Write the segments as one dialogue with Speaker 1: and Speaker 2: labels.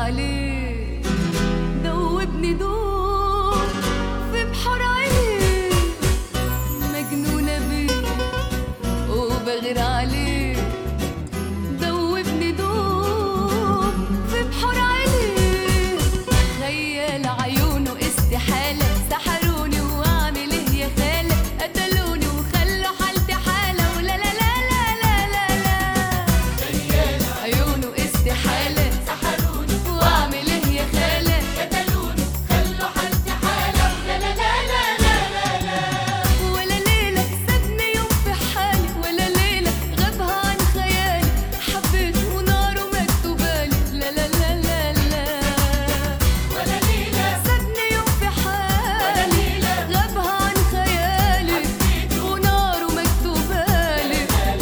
Speaker 1: عليه دوبني دوب في بحر عينيه مجنونة بيه وبغير عليه دوبني دوب في بحر عينيه خيال عيونه استحالة سحروني واعمل ايه يا خالة قتلوني وخلوا حالتي حالة ولا لا لا لا لا لا لا عيونه استحالة سحروني واعمل ايه يا خالة قتلوني خلوا حالتي حالة ولا لا لا لا لا لا ولا ليلة سابني يوم في حالي ولا ليلة غابها عن خيالي حبيته وناره مكتوبالي لا لا لا لا لا ولا ليلة سابني يوم في حالي ولا ليلة غابها عن خيالي وناره مكتوبالي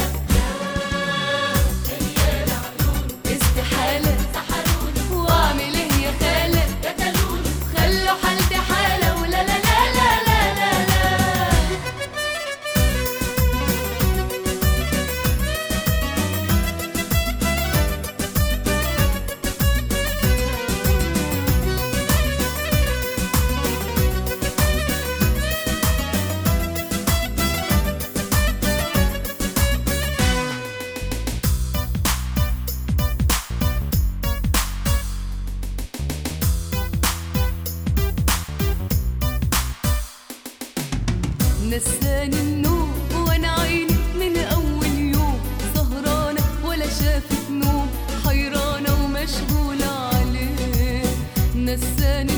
Speaker 1: استحالة سحروني واعمل ايه يا خالة قتلوني خلوا حالتي حالة ولا لا لا لا لا لا لا نساني النوم وانا عيني من اول يوم سهرانه ولا شافت نوم حيرانه ومشغوله عليه نساني